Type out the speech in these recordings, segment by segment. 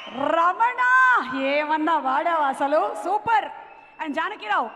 రమణ ఏమన్నా వాడావు అసలు సూపర్ అండ్ జానకిరావు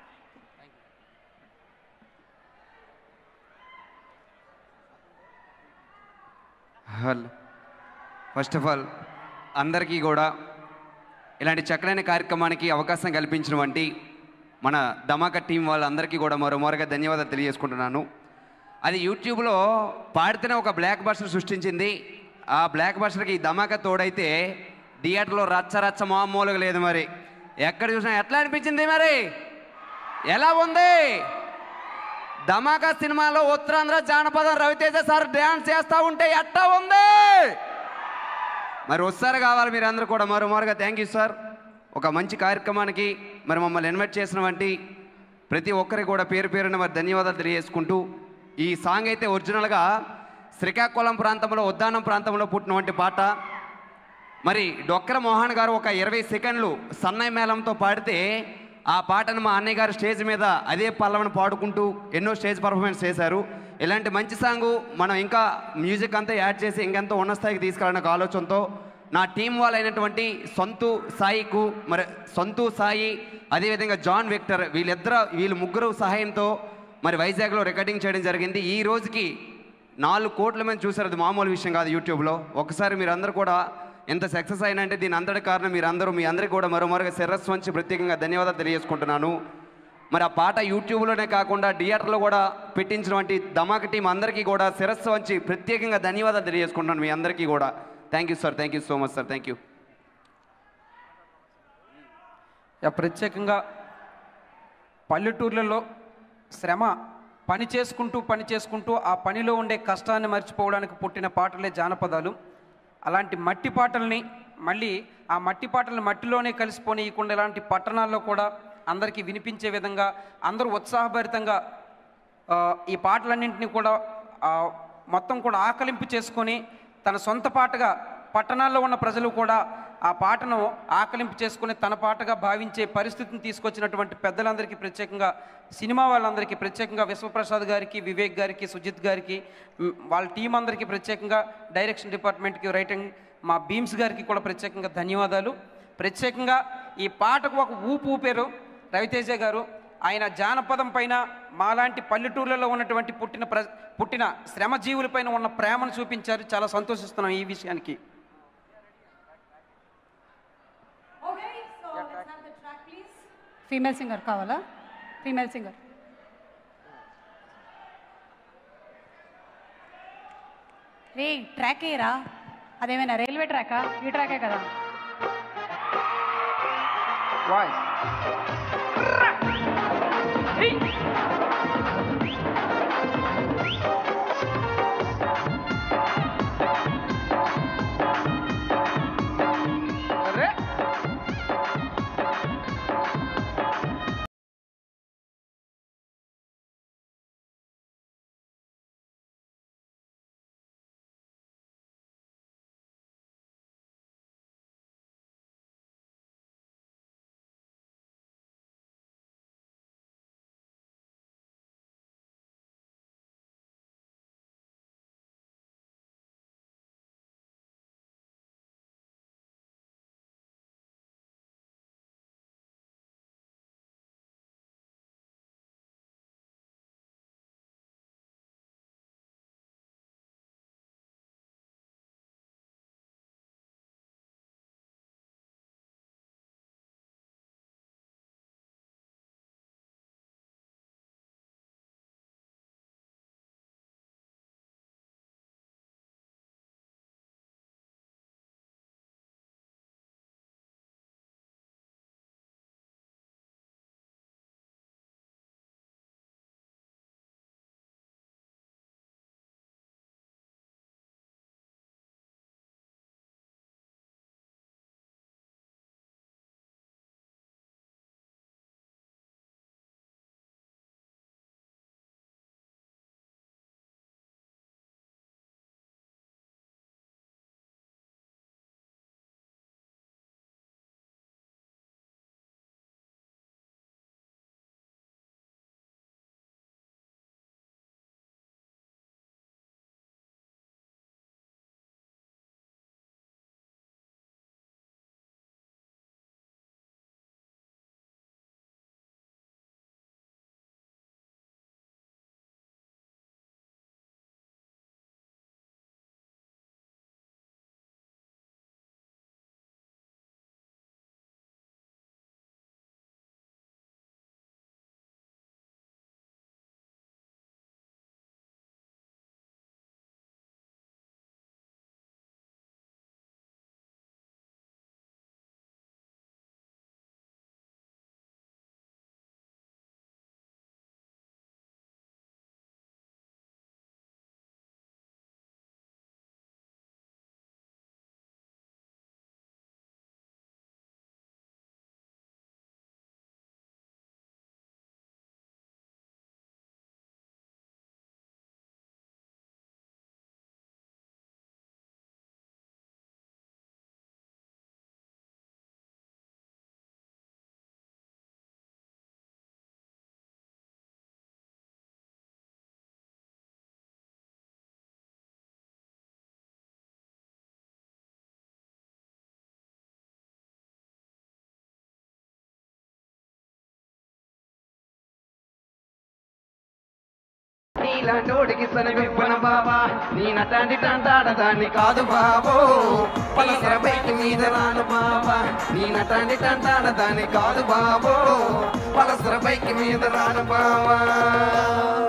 హల్ ఫస్ట్ ఆఫ్ ఆల్ అందరికీ కూడా ఇలాంటి చక్కడైన కార్యక్రమానికి అవకాశం కల్పించినటువంటి మన ధమాకా టీం వాళ్ళందరికీ కూడా మరోమోరగా ధన్యవాదాలు తెలియజేసుకుంటున్నాను అది యూట్యూబ్లో పాడితేనే ఒక బ్లాక్ బస్టర్ సృష్టించింది ఆ బ్లాక్ బస్టర్కి ఈ ధమాకా తోడైతే థియేటర్లో రచ్చ రచ్చ మామూలుగా లేదు మరి ఎక్కడ చూసినా ఎట్లా అనిపించింది మరి ఎలా ఉంది ధమాకా సినిమాలో ఉత్తరాంధ్ర జానపదం రవితేజ సార్ డ్యాన్స్ చేస్తా ఉంటే ఎట్టా ఉంది మరి వస్తారు కావాలి మీరు అందరూ కూడా మరో మరోగా థ్యాంక్ యూ సార్ ఒక మంచి కార్యక్రమానికి మరి మమ్మల్ని ఇన్వైట్ చేసినటువంటి ప్రతి ఒక్కరికి కూడా పేరు పేరున మరి ధన్యవాదాలు తెలియజేసుకుంటూ ఈ సాంగ్ అయితే ఒరిజినల్గా శ్రీకాకుళం ప్రాంతంలో ఉద్దానం ప్రాంతంలో పుట్టినటువంటి పాట మరి డొక్కర మోహన్ గారు ఒక ఇరవై సెకండ్లు సన్నయ్య మేళంతో పాడితే ఆ పాటను మా అన్నయ్య గారు స్టేజ్ మీద అదే పల్లవను పాడుకుంటూ ఎన్నో స్టేజ్ పర్ఫార్మెన్స్ చేశారు ఇలాంటి మంచి సాంగు మనం ఇంకా మ్యూజిక్ అంతా యాడ్ చేసి ఇంకెంతో ఉన్న స్థాయికి తీసుకెళ్ళాలనే ఒక ఆలోచనతో నా టీం వాళ్ళైనటువంటి సొంతు సాయికు మరి సొంతు సాయి అదేవిధంగా జాన్ విక్టర్ వీళ్ళిద్దరు వీళ్ళు ముగ్గురు సహాయంతో మరి వైజాగ్లో రికార్డింగ్ చేయడం జరిగింది ఈ రోజుకి నాలుగు కోట్ల మంది చూసారు అది మామూలు విషయం కాదు యూట్యూబ్లో ఒకసారి మీరు అందరూ కూడా ఎంత సక్సెస్ అయినంటే దీని అందరి కారణం మీరు అందరూ మీ అందరికీ కూడా మరోమరుగా శిరస్సు వంచి ప్రత్యేకంగా ధన్యవాదాలు తెలియజేసుకుంటున్నాను మరి ఆ పాట యూట్యూబ్లోనే కాకుండా థియేటర్లో కూడా పెట్టించినటువంటి ధమాక టీం అందరికీ కూడా శిరస్సు వంచి ప్రత్యేకంగా ధన్యవాదాలు తెలియజేసుకుంటున్నాను మీ అందరికీ కూడా thank you sir thank you so much sir thank you యా, ప్రత్యేకంగా పల్లెటూర్లలో శ్రమ పని చేసుకుంటూ పని చేసుకుంటూ ఆ పనిలో ఉండే కష్టాన్ని మర్చిపోవడానికి పుట్టిన పాటలే జానపదాలు అలాంటి మట్టి పాటల్ని మళ్ళీ ఆ మట్టి పాటలను మట్టిలోనే కలిసిపోనీయకుండా ఇలాంటి పట్టణాల్లో కూడా అందరికీ వినిపించే విధంగా అందరూ ఉత్సాహభరితంగా ఆ, ఈ పాటలన్నింటినీ కూడా ఆ, మొత్తం కూడా ఆకలింపు చేసుకొని తన సొంత పాటగా పట్టణాల్లో ఉన్న ప్రజలు కూడా ఆ పాటను ఆకలింపు చేసుకుని తన పాటగా భావించే పరిస్థితిని తీసుకొచ్చినటువంటి పెద్దలందరికీ ప్రత్యేకంగా సినిమా వాళ్ళందరికీ ప్రత్యేకంగా విశ్వప్రసాద్ గారికి వివేక్ గారికి సుజిత్ గారికి మ్, వాళ్ళ టీం అందరికీ ప్రత్యేకంగా డైరెక్షన్ డిపార్ట్మెంట్కి రైటింగ్ మా బీమ్స్ గారికి కూడా ప్రత్యేకంగా ధన్యవాదాలు ప్రత్యేకంగా ఈ పాటకు ఒక ఊపు ఊపారు రవితేజ గారు ఆయన జానపదం పైన మాలాంటి పల్లెటూర్లలో ఉన్నటువంటి పుట్టిన ప్ర పుట్టిన శ్రమజీవుల పైన ఉన్న ప్రేమను చూపించారు చాలా సంతోషిస్తున్నాం ఈ విషయానికి ఫీమేల్ సింగర్ కావాలా ఫీమేల్ సింగర్ రే ట్రాక్ ఏరా అదేమైనా రైల్వే ట్రాకా ఈ ట్రాకే కదా వాయిస్ నీలాంటోడికి సనివిప్పన బాబా నీ నటాంటి టంటాడదాన్ని కాదు బాబో పలసర బైక్ మీద రాను బాబా నీ నటాంటి టంటాడదాన్ని కాదు బాబో పలసర బైక్ మీద రాను బాబా